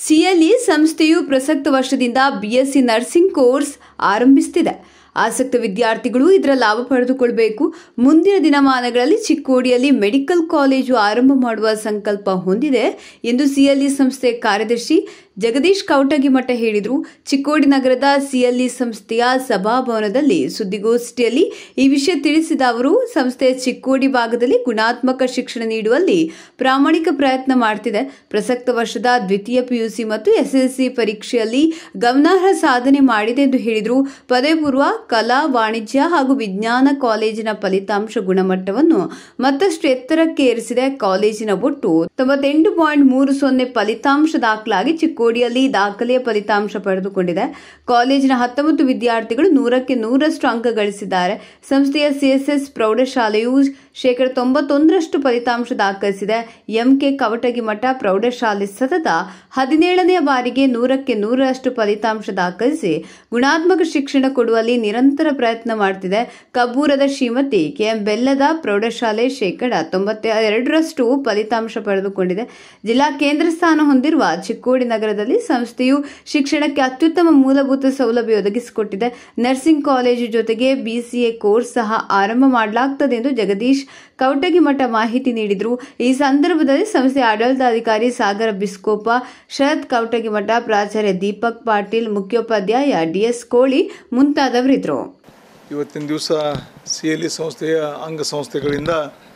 CLE ಸಂಸ್ಥೆಯು ಪ್ರಸಕ್ತ ವರ್ಷದಿಂದ ಬಿಎಸ್ಸಿ ನರ್ಸಿಂಗ್ ಕೋರ್ಸ್ ಆರಂಭಿಸುತ್ತಿದೆ ಆಸಕ್ತ ವಿದ್ಯಾರ್ಥಿಗಳು ಇದರ ಲಾಭ ಪಡೆದುಕೊಳ್ಳಬೇಕು ಮುಂದಿನ ದಿನಮಾನಗಳಲ್ಲಿ ಚಿಕ್ಕೋಡಿಯಲ್ಲಿ ಮೆಡಿಕಲ್ ಕಾಲೇಜು ಆರಂಭ ಮಾಡುವ ಸಂಕಲ್ಪ ಹೊಂದಿದೆ ಎಂದು ಸಿಎಲ್ಇ ಸಂಸ್ಥೆ ಕಾರ್ಯದರ್ಶಿ ಜಗದೀಶ್ ಕೌಟಗಿಮಠ ಹೇಳಿದರು ಚಿಕ್ಕೋಡಿ ನಗರದ ಸಿಎಲ್ಇ ಸಂಸ್ಥೆಯ ಸಭಾಭವನದಲ್ಲಿ ಸುದ್ದಿಗೋಷ್ಠಿಯಲ್ಲಿ ಈ ವಿಷಯ ತಿಳಿಸಿದ ಅವರು ಸಂಸ್ಥೆ ಚಿಕ್ಕೋಡಿ ಭಾಗದಲ್ಲಿ ಗುಣಾತ್ಮಕ ಶಿಕ್ಷಣ ನೀಡುವಲ್ಲಿ ಪ್ರಾಮಾಣಿಕ ಪ್ರಯತ್ನ ಮಾಡ್ತಿದೆ ಪ್ರಸಕ್ತ ವರ್ಷದ ದ್ವಿತೀಯ ಪಿಯುಸಿ ಮತ್ತು ಎಸ್ಎಲ್ಸಿ ಪರೀಕ್ಷೆಯಲ್ಲಿ ಗಮನಾರ್ಹ ಸಾಧನೆ ಮಾಡಿದೆ ಎಂದು ಹೇಳಿದರು ಪದವಿ ಪೂರ್ವ ಕಲಾ ವಾಣಿಜ್ಯ ಹಾಗೂ ವಿಜ್ಞಾನ ಕಾಲೇಜಿನ ಫಲಿತಾಂಶ ಗುಣಮಟ್ಟವನ್ನು ಮತ್ತಷ್ಟು ಎತ್ತರಕ್ಕೆ ಏರಿಸಿದೆ ಕಾಲೇಜಿನ ಒಟ್ಟು ತೊಂಬತ್ತೆಂಟು ಪಾಯಿಂಟ್ ಮೂರು ಸೊನ್ನೆ ಫಲಿತಾಂಶ ದಾಖಲಾಗಿ ಚಿಕ್ಕೋಡಿಯಲ್ಲಿ ದಾಖಲೆಯ ಫಲಿತಾಂಶ ಪಡೆದುಕೊಂಡಿದೆ ಕಾಲೇಜಿನ ಹತ್ತೊಂಬತ್ತು ವಿದ್ಯಾರ್ಥಿಗಳು ನೂರಕ್ಕೆ ನೂರಷ್ಟು ಅಂಕ ಗಳಿಸಿದ್ದಾರೆ ಸಂಸ್ಥೆಯ ಸಿಎಸ್ಎಸ್ ಪ್ರೌಢಶಾಲೆಯು ಶೇಕಡ ತೊಂಬತ್ತೊಂದರಷ್ಟು ಫಲಿತಾಂಶ ದಾಖಲಿಸಿದೆ ಎಂಕೆ ಕವಟಗಿ ಮಠ ಪ್ರೌಢಶಾಲೆ ಸತತ ಹದಿನೇಳನೆಯ ಬಾರಿಗೆ ನೂರಕ್ಕೆ ನೂರರಷ್ಟು ಫಲಿತಾಂಶ ದಾಖಲಿಸಿ ಗುಣಾತ್ಮಕ ಶಿಕ್ಷಣ ಕೊಡುವಲ್ಲಿ ನಿರಂತರ ಪ್ರಯತ್ನ ಮಾಡುತ್ತಿದೆ ಕಬ್ಬೂರದ ಶ್ರೀಮತಿ ಕೆಎಂ ಬೆಲ್ಲದ ಪ್ರೌಢಶಾಲೆ ಶೇಕಡ ತೊಂಬತ್ತ ಎರಡರಷ್ಟು ಫಲಿತಾಂಶ ಪಡೆದುಕೊಂಡಿದೆ ಜಿಲ್ಲಾ ಕೇಂದ್ರ ಸ್ಥಾನ ಹೊಂದಿರುವ ಚಿಕ್ಕೋಡಿ ನಗರದಲ್ಲಿ ಸಂಸ್ಥೆಯು ಶಿಕ್ಷಣಕ್ಕೆ ಅತ್ಯುತ್ತಮ ಮೂಲಭೂತ ಸೌಲಭ್ಯ ಒದಗಿಸಿಕೊಟ್ಟಿದೆ ನರ್ಸಿಂಗ್ ಕಾಲೇಜು ಜೊತೆಗೆ ಬಿಸಿಎ ಕೋರ್ಸ್ ಸಹ ಆರಂಭ ಮಾಡಲಾಗುತ್ತದೆ ಎಂದು ಜಗದೀಶ್ ಕೌಟಗಿಮಠ ಮಾಹಿತಿ ನೀಡಿದರು ಈ ಸಂದರ್ಭದಲ್ಲಿ ಸಂಸ್ಥೆ ಆಡಳಿತಾಧಿಕಾರಿ ಸಾಗರ ಬಿಸ್ಕೋಪ ಶರತ್ ಕೌಟಗಿಮಠ ಪ್ರಾಚಾರ್ಯ ದೀಪಕ್ ಪಾಟೀಲ್ ಮುಖ್ಯೋಪಾಧ್ಯಾಯ ಡಿಎಸ್ ಕೋಳಿ ಮುಂತಾದವರಿದ್ದರು ಇವತ್ತಿನ ದಿವಸ ಸಿ ಎಲ್ ಇ ಸಂಸ್ಥೆಯ ಅಂಗ ಸಂಸ್ಥೆಗಳಿಂದ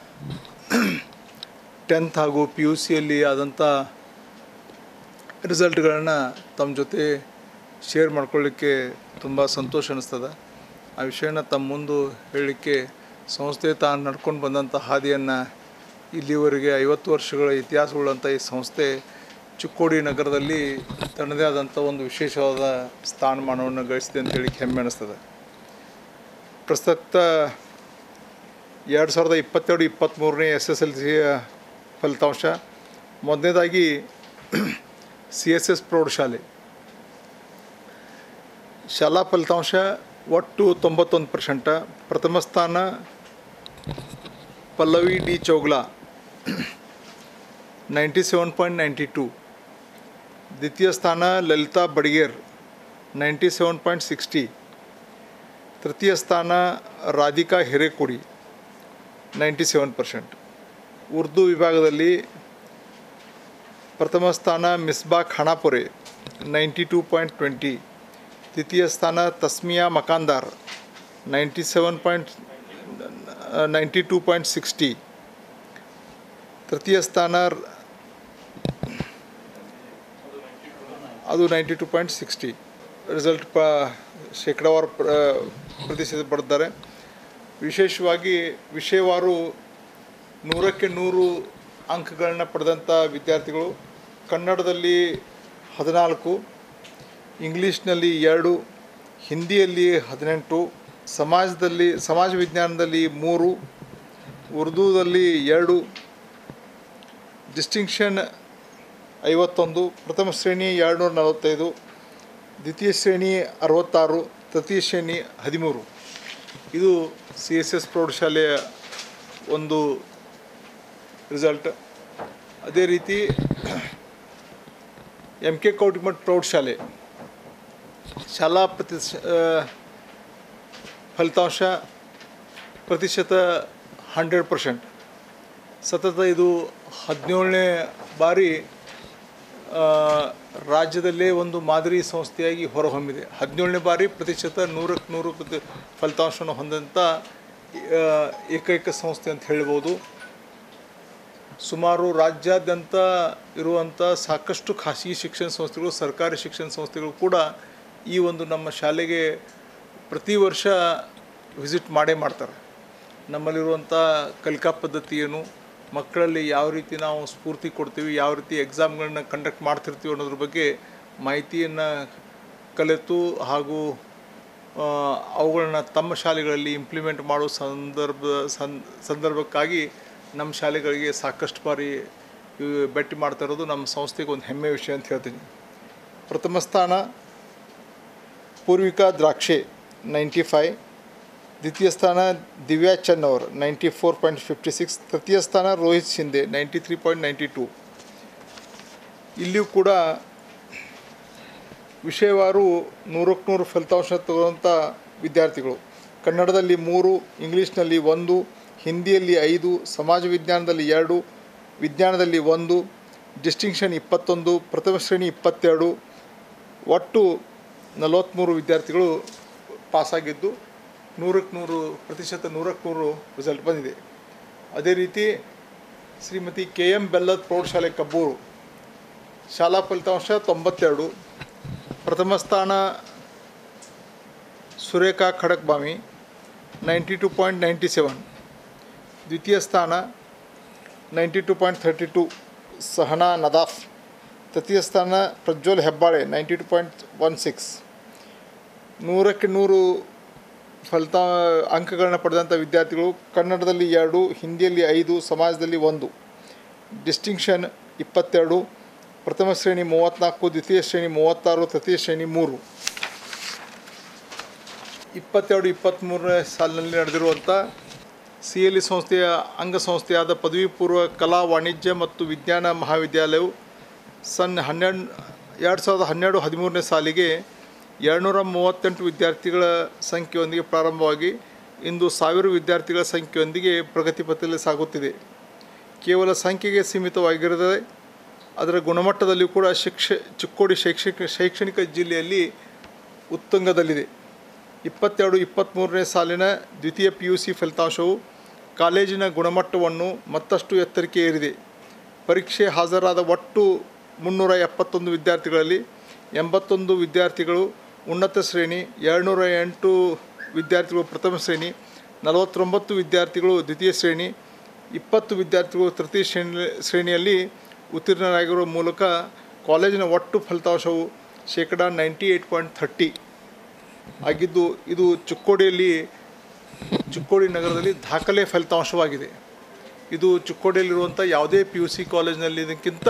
ಟೆಂತ್ ಹಾಗೂ ಪಿ ಯು ಸಿಯಲ್ಲಿ ಆದಂಥ ರಿಸಲ್ಟ್ಗಳನ್ನು ತಮ್ಮ ಜೊತೆ ಶೇರ್ ಮಾಡ್ಕೊಳ್ಳಿಕ್ಕೆ ತುಂಬ ಸಂತೋಷ ಅನ್ನಿಸ್ತದೆ ಆ ವಿಷಯನ ತಮ್ಮ ಮುಂದೆ ಹೇಳಲಿಕ್ಕೆ ಸಂಸ್ಥೆ ತಾನು ನಡ್ಕೊಂಡು ಬಂದಂಥ ಹಾದಿಯನ್ನು ಇಲ್ಲಿವರೆಗೆ ಐವತ್ತು ವರ್ಷಗಳ ಇತಿಹಾಸವುಳ್ಳಂಥ ಈ ಸಂಸ್ಥೆ ಚಿಕ್ಕೋಡಿ ನಗರದಲ್ಲಿ ತನ್ನದೇ ಆದಂಥ ಒಂದು ವಿಶೇಷವಾದ ಸ್ಥಾನಮಾನವನ್ನು ಗಳಿಸಿದೆ ಅಂತೇಳಿ ಹೆಮ್ಮೆ ಅನ್ನಿಸ್ತದೆ ಪ್ರಸಕ್ತ ಎರಡು ಸಾವಿರದ ಇಪ್ಪತ್ತೆರಡು ಇಪ್ಪತ್ತ್ಮೂರನೇ ಎಸ್ ಎಸ್ ಎಲ್ ಸಿಯ ಫಲಿತಾಂಶ ಮೊದಲನೇದಾಗಿ ಸಿ ಎಸ್ ಎಸ್ ಪ್ರೌಢಶಾಲೆ ಶಾಲಾ ಫಲಿತಾಂಶ ಒಟ್ಟು ತೊಂಬತ್ತೊಂದು ಪರ್ಸೆಂಟ ಪ್ರಥಮ ಸ್ಥಾನ Pallavi D Chougla ninety seven point ninety two ದ್ವಿತೀಯ ಸ್ಥಾನ Lalita Badiger ninety seven point sixty ತೃತೀಯ ಸ್ಥಾನ Radhika Hirekodi ninety seven percent Urdu ವಿಭಾಗದಲ್ಲಿ ಪ್ರಥಮ ಸ್ಥಾನ Misba Khanapure ninety two point twenty ದ್ವಿತೀಯ ಸ್ಥಾನ Tasmiya Makandar ninety seven point ninety two point sixty ತೃತೀಯ ಸ್ಥಾನ ಅದು ninety two point sixty result ಪ ಶೇಕಡಾವಾರು ಪ್ರ ಪ್ರತಿಶತ ಪಡೆದಿದ್ದಾರೆ ವಿಶೇಷವಾಗಿ ವಿಷಯವಾರು ನೂರಕ್ಕೆ ನೂರು ಅಂಕಗಳನ್ನ ಪಡೆದಂಥ ವಿದ್ಯಾರ್ಥಿಗಳು ಕನ್ನಡದಲ್ಲಿ ಹದಿನಾಲ್ಕು ಇಂಗ್ಲೀಷ್ನಲ್ಲಿ ಎರಡು ಹಿಂದಿಯಲ್ಲಿ ಹದಿನೆಂಟು ಸಮಾಜದಲ್ಲಿ ಸಮಾಜ ವಿಜ್ಞಾನದಲ್ಲಿ ಮೂರು ಉರ್ದೂದಲ್ಲಿ ಎರಡು ಡಿಸ್ಟಿಂಕ್ಷನ್ ಐವತ್ತೊಂದು ಪ್ರಥಮ ಶ್ರೇಣಿ ಎರಡುನೂರ ನಲವತ್ತೈದು ದ್ವಿತೀಯ ಶ್ರೇಣಿ ಅರವತ್ತಾರು ತೃತೀಯ ಶ್ರೇಣಿ ಹದಿಮೂರು ಇದು ಸಿ ಎಸ್ ಎಸ್ ಪ್ರೌಢಶಾಲೆಯ ಒಂದು ರಿಸಲ್ಟ್ ಅದೇ ರೀತಿ ಎಮ್ ಕೆ ಕೌಟಿಮಠ್ ಪ್ರೌಢಶಾಲೆ ಶಾಲಾ ಪ್ರತಿ ಫಲಿತಾಂಶ ಪ್ರತಿಶತ ಹಂಡ್ರೆಡ್ ಪರ್ಸೆಂಟ್ ಸತತ ಇದು ಹದಿನೇಳನೇ ಬಾರಿ ರಾಜ್ಯದಲ್ಲೇ ಒಂದು ಮಾದರಿ ಸಂಸ್ಥೆಯಾಗಿ ಹೊರಹೊಮ್ಮಿದೆ ಹದಿನೇಳನೇ ಬಾರಿ ಪ್ರತಿಶತ ನೂರಕ್ಕೆ ನೂರು ಪ್ರತಿ ಫಲಿತಾಂಶವನ್ನು ಹೊಂದಂಥ ಏಕೈಕ ಸಂಸ್ಥೆ ಅಂತ ಹೇಳ್ಬೋದು ಸುಮಾರು ರಾಜ್ಯಾದ್ಯಂತ ಇರುವಂಥ ಸಾಕಷ್ಟು ಖಾಸಗಿ ಶಿಕ್ಷಣ ಸಂಸ್ಥೆಗಳು ಸರ್ಕಾರಿ ಶಿಕ್ಷಣ ಸಂಸ್ಥೆಗಳು ಕೂಡ ಈ ಒಂದು ನಮ್ಮ ಶಾಲೆಗೆ ಪ್ರತಿ ವರ್ಷ ವಿಸಿಟ್ ಮಾಡೇ ಮಾಡ್ತಾರೆ ನಮ್ಮಲ್ಲಿರುವಂಥ ಕಲಿಕಾ ಪದ್ಧತಿ ಏನು ಮಕ್ಕಳಲ್ಲಿ ಯಾವ ರೀತಿ ನಾವು ಸ್ಫೂರ್ತಿ ಕೊಡ್ತೀವಿ ಯಾವ ರೀತಿ ಎಕ್ಸಾಮ್ಗಳನ್ನ ಕಂಡಕ್ಟ್ ಮಾಡ್ತಿರ್ತೀವಿ ಅನ್ನೋದ್ರ ಬಗ್ಗೆ ಮಾಹಿತಿಯನ್ನು ಕಲಿತು ಹಾಗೂ ಅವುಗಳನ್ನ ತಮ್ಮ ಶಾಲೆಗಳಲ್ಲಿ ಇಂಪ್ಲಿಮೆಂಟ್ ಮಾಡೋ ಸಂದರ್ಭ ಸಂದರ್ಭಕ್ಕಾಗಿ ನಮ್ಮ ಶಾಲೆಗಳಿಗೆ ಸಾಕಷ್ಟು ಬಾರಿ ಭೇಟಿ ಮಾಡ್ತಾ ಇರೋದು ನಮ್ಮ ಸಂಸ್ಥೆಗೆ ಒಂದು ಹೆಮ್ಮೆ ವಿಷಯ ಅಂತ ಹೇಳ್ತೀನಿ ಪ್ರಥಮ ಸ್ಥಾನ ಪೂರ್ವಿಕಾ ದ್ರಾಕ್ಷೆ ನೈಂಟಿ ಫೈ ದ್ವಿತೀಯ ಸ್ಥಾನ Divya Channavar ninety four point fifty six ತೃತೀಯ ಸ್ಥಾನ Rohit Shinde ninety three point ninety two ಇಲ್ಲಿಯೂ ಕೂಡ ವಿಷಯವಾರು ನೂರಕ್ಕೆ ನೂರು ಫಲಿತಾಂಶ ತಗೊಳ್ಳುವಂಥ ವಿದ್ಯಾರ್ಥಿಗಳು ಕನ್ನಡದಲ್ಲಿ ಮೂರು ಇಂಗ್ಲೀಷ್ನಲ್ಲಿ ಒಂದು ಹಿಂದಿಯಲ್ಲಿ ಐದು ಸಮಾಜ ವಿಜ್ಞಾನದಲ್ಲಿ ಎರಡು ವಿಜ್ಞಾನದಲ್ಲಿ ಒಂದು ಡಿಸ್ಟಿಂಕ್ಷನ್ ಇಪ್ಪತ್ತೊಂದು ಪ್ರಥಮ ಶ್ರೇಣಿ ಇಪ್ಪತ್ತೆರಡು ಒಟ್ಟು ನಲವತ್ತ್ಮೂರು ವಿದ್ಯಾರ್ಥಿಗಳು ಪಾಸಾಗಿದ್ದು ನೂರಕ್ಕೆ ನೂರು ಪ್ರತಿಶತ ನೂರಕ್ಕೆ ನೂರು ರಿಸಲ್ಟ್ ಬಂದಿದೆ ಅದೇ ರೀತಿ ಶ್ರೀಮತಿ ಕೆ ಎಂ ಬೆಲ್ಲದ್ ಪ್ರೌಢಶಾಲೆ ಕಬ್ಬೂರು ಶಾಲಾ ಫಲಿತಾಂಶ ತೊಂಬತ್ತೆರಡು ಪ್ರಥಮ ಸ್ಥಾನ Surekha Khadakbhavi ninety two point ninety seven ದ್ವಿತೀಯ ಸ್ಥಾನ ninety two point thirty two Sahana Nadaf ತೃತೀಯ ಸ್ಥಾನ Prajwal Hebbale ninety two point one six ನೂರಕ್ಕೆ ನೂರು ಫಲಿತಾ ಅಂಕಗಳನ್ನ ಪಡೆದಂಥ ವಿದ್ಯಾರ್ಥಿಗಳು ಕನ್ನಡದಲ್ಲಿ ಎರಡು ಹಿಂದಿಯಲ್ಲಿ ಐದು ಸಮಾಜದಲ್ಲಿ ಒಂದು ಡಿಸ್ಟಿಂಕ್ಷನ್ ಇಪ್ಪತ್ತೆರಡು ಪ್ರಥಮ ಶ್ರೇಣಿ ಮೂವತ್ತ್ನಾಲ್ಕು ದ್ವಿತೀಯ ಶ್ರೇಣಿ ಮೂವತ್ತಾರು ತೃತೀಯ ಶ್ರೇಣಿ ಮೂರು ಇಪ್ಪತ್ತೆರಡು ಇಪ್ಪತ್ತ್ಮೂರನೇ ಸಾಲಿನಲ್ಲಿ ನಡೆದಿರುವಂಥ ಸಿ ಎಲ್ ಇ ಸಂಸ್ಥೆಯ ಅಂಗಸಂಸ್ಥೆಯಾದ ಪದವಿ ಪೂರ್ವ ಕಲಾ ವಾಣಿಜ್ಯ ಮತ್ತು ವಿಜ್ಞಾನ ಮಹಾವಿದ್ಯಾಲಯವು ಸನ್ ಹನ್ನೆರಡು ಎರಡು ಸಾವಿರದ ಹನ್ನೆರಡು ಹದಿಮೂರನೇ ಸಾಲಿಗೆ ಎರಡುನೂರ ಮೂವತ್ತೆಂಟು ವಿದ್ಯಾರ್ಥಿಗಳ ಸಂಖ್ಯೆಯೊಂದಿಗೆ ಪ್ರಾರಂಭವಾಗಿ ಇಂದು ಸಾವಿರ ವಿದ್ಯಾರ್ಥಿಗಳ ಸಂಖ್ಯೆಯೊಂದಿಗೆ ಪ್ರಗತಿ ಪಥದಲ್ಲಿ ಸಾಗುತ್ತಿದೆ ಕೇವಲ ಸಂಖ್ಯೆಗೆ ಸೀಮಿತವಾಗಿರದೆ ಅದರ ಗುಣಮಟ್ಟದಲ್ಲಿಯೂ ಕೂಡ ಶಿಕ್ಷ ಚಿಕ್ಕೋಡಿ ಶೈಕ್ಷಣಿಕ ಶೈಕ್ಷಣಿಕ ಜಿಲ್ಲೆಯಲ್ಲಿ ಉತ್ತುಂಗದಲ್ಲಿದೆ ಇಪ್ಪತ್ತೆರಡು ಇಪ್ಪತ್ತ್ಮೂರನೇ ಸಾಲಿನ ದ್ವಿತೀಯ ಪಿ ಯು ಸಿ ಫಲಿತಾಂಶವು ಕಾಲೇಜಿನ ಗುಣಮಟ್ಟವನ್ನು ಮತ್ತಷ್ಟು ಎತ್ತರಕ್ಕೆ ಏರಿದೆ ಪರೀಕ್ಷೆ ಹಾಜರಾದ ಒಟ್ಟು ಮುನ್ನೂರ ಎಪ್ಪತ್ತೊಂದು ವಿದ್ಯಾರ್ಥಿಗಳಲ್ಲಿ ಎಂಬತ್ತೊಂದು ವಿದ್ಯಾರ್ಥಿಗಳು ಉನ್ನತ ಶ್ರೇಣಿ ಎರಡುನೂರ ಎಂಟು ವಿದ್ಯಾರ್ಥಿಗಳು ಪ್ರಥಮ ಶ್ರೇಣಿ ನಲವತ್ತೊಂಬತ್ತು ವಿದ್ಯಾರ್ಥಿಗಳು ದ್ವಿತೀಯ ಶ್ರೇಣಿ ಇಪ್ಪತ್ತು ವಿದ್ಯಾರ್ಥಿಗಳು ತೃತೀಯ ಶ್ರೇಣಿ ಶ್ರೇಣಿಯಲ್ಲಿ ಉತ್ತೀರ್ಣರಾಗಿರುವ ಮೂಲಕ ಕಾಲೇಜಿನ ಒಟ್ಟು ಫಲಿತಾಂಶವು ಶೇಕಡ ನೈಂಟಿ ಏಯ್ಟ್ ಪಾಯಿಂಟ್ ಥರ್ಟಿ ಆಗಿದ್ದು ಇದು ಚಿಕ್ಕೋಡಿಯಲ್ಲಿ ಚಿಕ್ಕೋಡಿ ನಗರದಲ್ಲಿ ದಾಖಲೆ ಫಲಿತಾಂಶವಾಗಿದೆ ಇದು ಚಿಕ್ಕೋಡಿಯಲ್ಲಿರುವಂಥ ಯಾವುದೇ ಪಿ ಯು ಸಿ ಕಾಲೇಜಿನಲ್ಲಿ ಇದಕ್ಕಿಂತ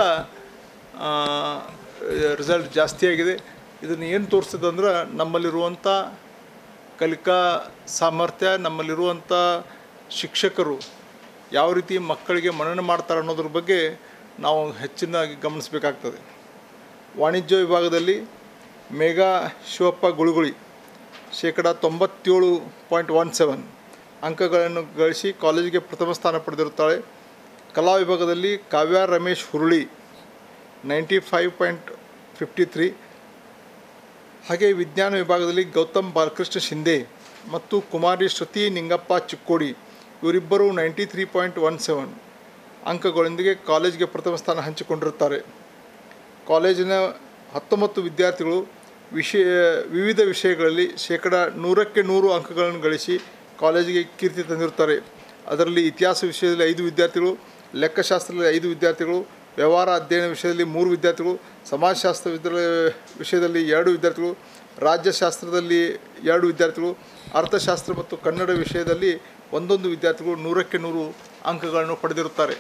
ರಿಸಲ್ಟ್ ಜಾಸ್ತಿಯಾಗಿದೆ ಇದನ್ನು ಏನು ತೋರಿಸ್ತದೆ ಅಂದ್ರೆ ನಮ್ಮಲ್ಲಿರುವಂಥ ಕಲಿಕಾ ಸಾಮರ್ಥ್ಯ ನಮ್ಮಲ್ಲಿರುವಂಥ ಶಿಕ್ಷಕರು ಯಾವ ರೀತಿ ಮಕ್ಕಳಿಗೆ ಮನನ ಮಾಡ್ತಾರೆ ಅನ್ನೋದ್ರ ಬಗ್ಗೆ ನಾವು ಹೆಚ್ಚಿನಾಗಿ ಗಮನಿಸಬೇಕಾಗ್ತದೆ ವಾಣಿಜ್ಯ ವಿಭಾಗದಲ್ಲಿ ಮೇಘಾ ಶಿವಪ್ಪ ಗುಳುಗುಳಿ ಶೇಕಡ ತೊಂಬತ್ತೇಳು ಪಾಯಿಂಟ್ ಒನ್ ಸೆವೆನ್ ಅಂಕಗಳನ್ನು ಗಳಿಸಿ ಕಾಲೇಜಿಗೆ ಪ್ರಥಮ ಸ್ಥಾನ ಪಡೆದಿರುತ್ತಾಳೆ ಕಲಾ ವಿಭಾಗದಲ್ಲಿ Kavya Ramesh Huruli ninety five point fifty three ಹಾಗೆ ವಿಜ್ಞಾನ ವಿಭಾಗದಲ್ಲಿ ಗೌತಮ್ ಬಾಲಕೃಷ್ಣ ಶಿಂದೆ ಮತ್ತು ಕುಮಾರಿ ಶ್ರುತಿ ನಿಂಗಪ್ಪ ಚಿಕ್ಕೋಡಿ ಇವರಿಬ್ಬರು ninety three point one seven ಅಂಕಗಳೊಂದಿಗೆ ಕಾಲೇಜಿಗೆ ಪ್ರಥಮ ಸ್ಥಾನ ಹಂಚಿಕೊಂಡಿರುತ್ತಾರೆ ಕಾಲೇಜಿನ ಹತ್ತೊಂಬತ್ತು ವಿದ್ಯಾರ್ಥಿಗಳು ವಿಷಯ ವಿವಿಧ ವಿಷಯಗಳಲ್ಲಿ ಶೇಕಡ ನೂರಕ್ಕೆ ನೂರು ಅಂಕಗಳನ್ನು ಗಳಿಸಿ ಕಾಲೇಜಿಗೆ ಕೀರ್ತಿ ತಂದಿರುತ್ತಾರೆ ಅದರಲ್ಲಿ ಇತಿಹಾಸ ವಿಷಯದಲ್ಲಿ ಐದು ವಿದ್ಯಾರ್ಥಿಗಳು ಲೆಕ್ಕಶಾಸ್ತ್ರದಲ್ಲಿ ಐದು ವಿದ್ಯಾರ್ಥಿಗಳು ವ್ಯವಹಾರ ಅಧ್ಯಯನ ವಿಷಯದಲ್ಲಿ ಮೂರು ವಿದ್ಯಾರ್ಥಿಗಳು ಸಮಾಜಶಾಸ್ತ್ರ ವಿದ್ಯಾಲಯ ವಿಷಯದಲ್ಲಿ ಎರಡು ವಿದ್ಯಾರ್ಥಿಗಳು ರಾಜ್ಯಶಾಸ್ತ್ರದಲ್ಲಿ ಎರಡು ವಿದ್ಯಾರ್ಥಿಗಳು ಅರ್ಥಶಾಸ್ತ್ರ ಮತ್ತು ಕನ್ನಡ ವಿಷಯದಲ್ಲಿ ಒಂದೊಂದು ವಿದ್ಯಾರ್ಥಿಗಳು ನೂರಕ್ಕೆ ನೂರು ಅಂಕಗಳನ್ನು ಪಡೆದಿರುತ್ತಾರೆ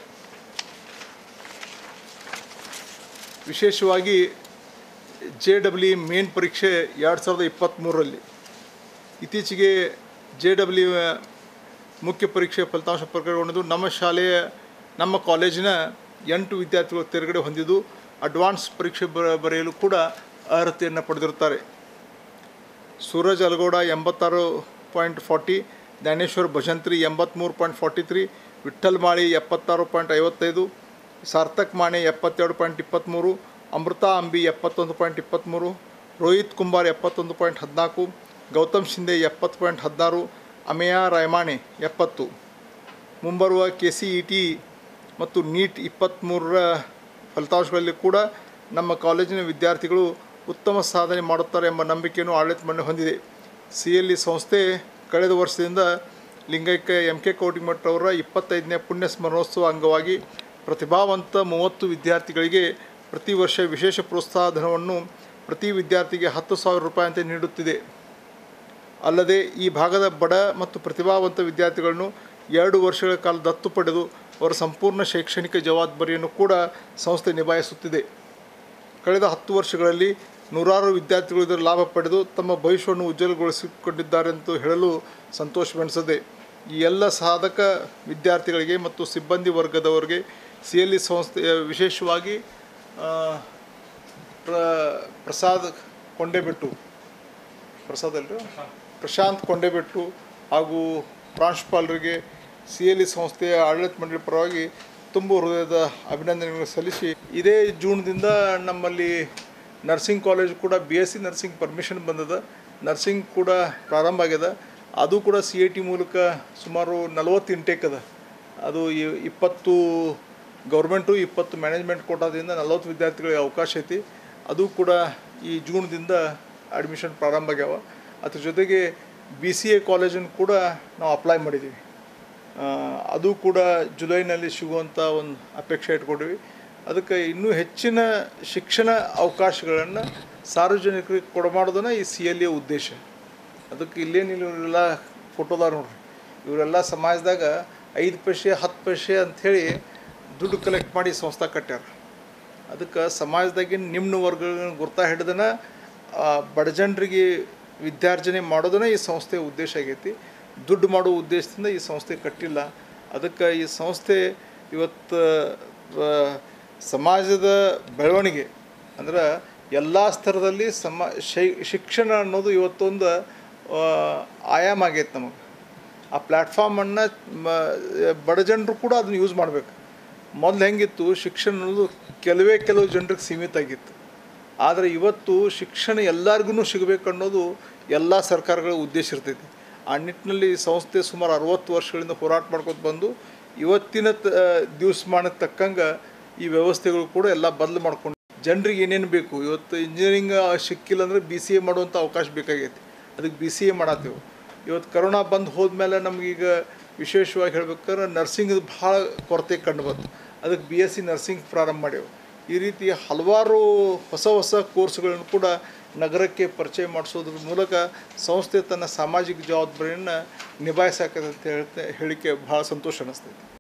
ವಿಶೇಷವಾಗಿ ಜೆ ಡಬ್ಲ್ಯೂ ಮೇನ್ ಪರೀಕ್ಷೆ ಎರಡು ಸಾವಿರದ ಇಪ್ಪತ್ತ್ಮೂರರಲ್ಲಿ ಇತ್ತೀಚೆಗೆ ಜೆ ಡಬ್ಲ್ಯೂ ಮುಖ್ಯ ಪರೀಕ್ಷೆ ಫಲಿತಾಂಶ ಪ್ರಕಟಗೊಂಡಿದ್ದು ನಮ್ಮ ಶಾಲೆಯ ನಮ್ಮ ಕಾಲೇಜಿನ ಎಂಟು ವಿದ್ಯಾರ್ಥಿಗಳು ತೆರಗಡೆ ಹೊಂದಿದ್ದು ಅಡ್ವಾನ್ಸ್ ಪರೀಕ್ಷೆ ಬ ಬರೆಯಲು ಕೂಡ ಅರ್ಹತೆಯನ್ನು ಪಡೆದಿರುತ್ತಾರೆ ಸೂರಜ್ ಅಲಗೌಡ ಎಂಬತ್ತಾರು ಪಾಯಿಂಟ್ ಫಾರ್ಟಿ ಜ್ಞಾನೇಶ್ವರ್ ಭಜಂತ್ರಿ ಎಂಬತ್ತ್ಮೂರು point forty three Vitthal Mali ಎಪ್ಪತ್ತಾರು ಪಾಯಿಂಟ್ ಐವತ್ತೈದು ಸಾರ್ಥಕ್ ಮಾಣೆ ಎಪ್ಪತ್ತೆರಡು ಪಾಯಿಂಟ್ ಇಪ್ಪತ್ತ್ಮೂರು ಅಮೃತ ಅಂಬಿ ಎಪ್ಪತ್ತೊಂದು ಪಾಯಿಂಟ್ ಇಪ್ಪತ್ತ್ಮೂರು ರೋಹಿತ್ ಕುಂಬಾರ್ ಎಪ್ಪತ್ತೊಂದು ಪಾಯಿಂಟ್ ಹದಿನಾಲ್ಕು ಗೌತಮ್ ಶಿಂದೆ ಎಪ್ಪತ್ತು ಪಾಯಿಂಟ್ ಹದಿನಾರು ಅಮೆಯಾ ರಾಯಮಾಣೆ ಎಪ್ಪತ್ತು ಮುಂಬರುವ ಕೆ ಸಿ ಇ ಟಿ ಮತ್ತು ನೀಟ್ ಇಪ್ಪತ್ತ್ಮೂರರ ಫಲಿತಾಂಶಗಳಲ್ಲಿ ಕೂಡ ನಮ್ಮ ಕಾಲೇಜಿನ ವಿದ್ಯಾರ್ಥಿಗಳು ಉತ್ತಮ ಸಾಧನೆ ಮಾಡುತ್ತಾರೆ ಎಂಬ ನಂಬಿಕೆಯನ್ನು ಆಡಳಿತ ಮಂಡಳಿ ಹೊಂದಿದೆ ಸಿ ಎಲ್ ಇ ಸಂಸ್ಥೆ ಕಳೆದ ವರ್ಷದಿಂದ ಲಿಂಗೈಕ್ಯ ಎಂ ಕೆ ಕೋಟಿಮಠ್ ಅವರ ಇಪ್ಪತ್ತೈದನೇ ಪುಣ್ಯ ಸ್ಮರಣೋತ್ಸವ ಅಂಗವಾಗಿ ಪ್ರತಿಭಾವಂತ ಮೂವತ್ತು ವಿದ್ಯಾರ್ಥಿಗಳಿಗೆ ಪ್ರತಿ ವರ್ಷ ವಿಶೇಷ ಪ್ರೋತ್ಸಾಹ ಧನವನ್ನು ಪ್ರತಿ ವಿದ್ಯಾರ್ಥಿಗೆ ಹತ್ತು ಸಾವಿರ ರೂಪಾಯಿಯಂತೆ ನೀಡುತ್ತಿದೆ ಅಲ್ಲದೆ ಈ ಭಾಗದ ಬಡ ಮತ್ತು ಪ್ರತಿಭಾವಂತ ವಿದ್ಯಾರ್ಥಿಗಳನ್ನು ಎರಡು ವರ್ಷಗಳ ಕಾಲ ದತ್ತು ಪಡೆದು ಅವರ ಸಂಪೂರ್ಣ ಶೈಕ್ಷಣಿಕ ಜವಾಬ್ದಾರಿಯನ್ನು ಕೂಡ ಸಂಸ್ಥೆ ನಿಭಾಯಿಸುತ್ತಿದೆ ಕಳೆದ ಹತ್ತು ವರ್ಷಗಳಲ್ಲಿ ನೂರಾರು ವಿದ್ಯಾರ್ಥಿಗಳು ಇದರ ಲಾಭ ಪಡೆದು ತಮ್ಮ ಭವಿಷ್ಯವನ್ನು ಉಜ್ವಲಗೊಳಿಸಿಕೊಂಡಿದ್ದಾರೆ ಎಂದು ಹೇಳಲು ಸಂತೋಷವೆನಿಸದೆ ಈ ಎಲ್ಲ ಸಾಧಕ ವಿದ್ಯಾರ್ಥಿಗಳಿಗೆ ಮತ್ತು ಸಿಬ್ಬಂದಿ ವರ್ಗದವರಿಗೆ ಸಿ ಎಲ್ ಇ ಸಂಸ್ಥೆಯ ವಿಶೇಷವಾಗಿ ಆ, ಪ್ರ ಪ್ರಸಾದ್ ಕೊಂಡೆಬೆಟ್ಟು ಪ್ರಸಾದ್ ಅಲ್ರಿ ಪ್ರಶಾಂತ್ ಕೊಂಡೆಬೆಟ್ಟು ಹಾಗೂ ಪ್ರಾಂಶುಪಾಲರಿಗೆ ಸಿ ಎಲ್ ಇ ಸಂಸ್ಥೆಯ ಆಡಳಿತ ಮಂಡಳಿ ಪರವಾಗಿ ತುಂಬ ಹೃದಯದ ಅಭಿನಂದನೆಗಳನ್ನು ಸಲ್ಲಿಸಿ ಇದೇ ಜೂನ್ದಿಂದ ನಮ್ಮಲ್ಲಿ ನರ್ಸಿಂಗ್ ಕಾಲೇಜ್ ಕೂಡ B S C nursing permission ಬಂದದ ನರ್ಸಿಂಗ್ ಕೂಡ ಪ್ರಾರಂಭ ಆಗ್ಯದ ಅದು ಕೂಡ ಸಿ ಐ ಟಿ ಮೂಲಕ ಸುಮಾರು ನಲವತ್ತು ಇಂಟೇಕ್ ಅದ ಅದು ಇ- ಇಪ್ಪತ್ತು ಗೌರ್ಮೆಂಟು ಇಪ್ಪತ್ತು ಮ್ಯಾನೇಜ್ಮೆಂಟ್ ಕೋಟಾದಿಂದ ನಲವತ್ತು ವಿದ್ಯಾರ್ಥಿಗಳಿಗೆ ಅವಕಾಶ ಐತಿ ಅದು ಕೂಡ ಈ ಜೂನ್ದಿಂದ ಅಡ್ಮಿಷನ್ ಪ್ರಾರಂಭ ಆಗ್ಯಾವ ಅದ್ರ ಜೊತೆಗೆ ಬಿ ಸಿ ಎ ಕಾಲೇಜನ್ನು ಕೂಡ ನಾವು ಅಪ್ಲೈ ಮಾಡಿದ್ದೀವಿ ಆ, ಅದು ಕೂಡ ಜುಲೈನಲ್ಲಿ ಸಿಗುವಂಥ ಒಂದು ಅಪೇಕ್ಷೆ ಇಟ್ಕೊಂಡಿವಿ ಅದಕ್ಕೆ ಇನ್ನೂ ಹೆಚ್ಚಿನ ಶಿಕ್ಷಣ ಅವಕಾಶಗಳನ್ನು ಸಾರ್ವಜನಿಕರಿಗೆ ಕೊಡಮಾಡೋದನ್ನ ಈ ಸಿ ಎಲ್ ಎ ಉದ್ದೇಶ ಅದಕ್ಕೆ ಇಲ್ಲೇನಿಲ್ಲ ಇವರೆಲ್ಲ ಫೋಟೋದಾರ ನೋಡ್ರಿ ಇವರೆಲ್ಲ ಸಮಾಜದಾಗ ಐದು ಪೈಸೆ ಹತ್ತು ಪೈಸೆ ಅಂಥೇಳಿ ದುಡ್ಡು ಕಲೆಕ್ಟ್ ಮಾಡಿ ಸಂಸ್ಥೆ ಕಟ್ಟ್ಯಾರ ಅದಕ್ಕೆ ಸಮಾಜದಾಗಿನ ನಿಮ್ನ ವರ್ಗಗಳನ್ನ ಗುರ್ತಾ ಹಿಡ್ದನ ಬಡ ಜನರಿಗೆ ವಿದ್ಯಾರ್ಜನೆ ಮಾಡೋದನ್ನ ಈ ಸಂಸ್ಥೆಯ ಉದ್ದೇಶ ಆಗೈತಿ ದುಡ್ಡು ಮಾಡೋ ಉದ್ದೇಶದಿಂದ ಈ ಸಂಸ್ಥೆ ಕಟ್ಟಿಲ್ಲ ಅದಕ್ಕೆ ಈ ಸಂಸ್ಥೆ ಇವತ್ತು ಆ, ಸಮಾಜದ ಬೆಳವಣಿಗೆ ಅಂದ್ರೆ ಎಲ್ಲ ಸ್ತರದಲ್ಲಿ ಸಮ ಶೈ ಶಿಕ್ಷಣ ಅನ್ನೋದು ಇವತ್ತೊಂದು ಆ, ಆಯಾಮ ಆಗೈತೆ ನಮಗೆ ಆ ಪ್ಲ್ಯಾಟ್ಫಾರ್ಮನ್ನು ಬಡ ಜನರು ಕೂಡ ಅದನ್ನು ಯೂಸ್ ಮಾಡಬೇಕು ಮೊದಲು ಹೆಂಗಿತ್ತು ಶಿಕ್ಷಣ ಅನ್ನೋದು ಕೆಲವೇ ಕೆಲವು ಜನರಿಗೆ ಸೀಮಿತ ಆಗಿತ್ತು ಆದರೆ ಇವತ್ತು ಶಿಕ್ಷಣ ಎಲ್ಲರಿಗೂ ಸಿಗಬೇಕು ಅನ್ನೋದು ಎಲ್ಲ ಸರ್ಕಾರಗಳ ಉದ್ದೇಶ ಇರ್ತೈತಿ ಆ ನಿಟ್ಟಿನಲ್ಲಿ ಈ ಸಂಸ್ಥೆ ಸುಮಾರು ಅರವತ್ತು ವರ್ಷಗಳಿಂದ ಹೋರಾಟ ಮಾಡ್ಕೊತ ಬಂದು ಇವತ್ತಿನ ತ ದಿವಸಮಾನಕ್ಕೆ ತಕ್ಕಂಗೆ ಈ ವ್ಯವಸ್ಥೆಗಳು ಕೂಡ ಎಲ್ಲ ಬದಲು ಮಾಡ್ಕೊಂಡು ಜನರಿಗೆ ಏನೇನು ಬೇಕು ಇವತ್ತು ಇಂಜಿನಿಯರಿಂಗ್ ಸಿಕ್ಕಿಲ್ಲ ಅಂದರೆ ಬಿ ಸಿ ಎ ಮಾಡುವಂಥ ಅವಕಾಶ ಬೇಕಾಗೈತಿ ಅದಕ್ಕೆ ಬಿ ಸಿ ಎ ಮಾಡತ್ತೇವೆ ಇವತ್ತು ಕರೋನಾ ಬಂದು ಹೋದ್ಮೇಲೆ ನಮಗೀಗ ವಿಶೇಷವಾಗಿ ಹೇಳ್ಬೇಕಾದ್ರೆ ನರ್ಸಿಂಗ್ ಭಾಳ ಕೊರತೆ ಕಂಡು ಬಂತು ಅದಕ್ಕೆ ಬಿ ಎಸ್ ಸಿ ನರ್ಸಿಂಗ್ ಪ್ರಾರಂಭ ಮಾಡ್ಯೇವು ಈ ರೀತಿ ಹಲವಾರು ಹೊಸ ಹೊಸ ಕೋರ್ಸ್ಗಳನ್ನು ಕೂಡ ನಗರಕ್ಕೆ ಪರಿಚಯ ಮಾಡಿಸೋದ್ರ ಮೂಲಕ ಸಂಸ್ಥೆ ತನ್ನ ಸಾಮಾಜಿಕ ಜವಾಬ್ದಾರಿಯನ್ನು ನಿಭಾಯಿಸಾಕತ್ತೆ ಅಂತ ಹೇಳ್ತೆ ಹೇಳಿಕೆ ಭಾಳ ಸಂತೋಷ ಅನ್ನಿಸ್ತೈತಿ